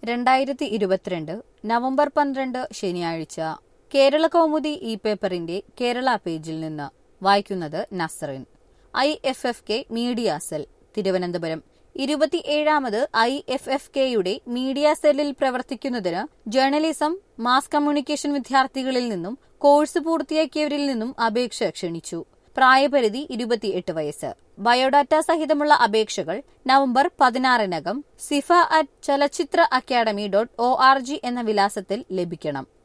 രണ്ടായിരത്തി ഇരുപത്തിരണ്ട് നവംബർ പന്ത്രണ്ട് ശനിയാഴ്ച കേരള കൗമുദി ഇ പേപ്പറിന്റെ കേരള പേജിൽ നിന്ന് വായിക്കുന്നത് Nasrin I F F K media cell Thiruvananthapuram ഇരുപത്തിയേഴാമത് ഐ എഫ് എഫ് കെയുടെ മീഡിയ സെല്ലിൽ പ്രവർത്തിക്കുന്നതിന് ജേർണലിസം മാസ് കമ്മ്യൂണിക്കേഷൻ വിദ്യാർത്ഥികളിൽ നിന്നും കോഴ്സ് പൂർത്തിയാക്കിയവരിൽ നിന്നും അപേക്ഷ ക്ഷണിച്ചു പ്രായപരിധി ഇരുപത്തിയെട്ട് വയസ്സ് ബയോഡാറ്റ സഹിതമുള്ള അപേക്ഷകൾ നവംബർ പതിനാറിനകം സിഫ at Chalachitra academy dot O R G എന്ന വിലാസത്തിൽ ലഭിക്കണം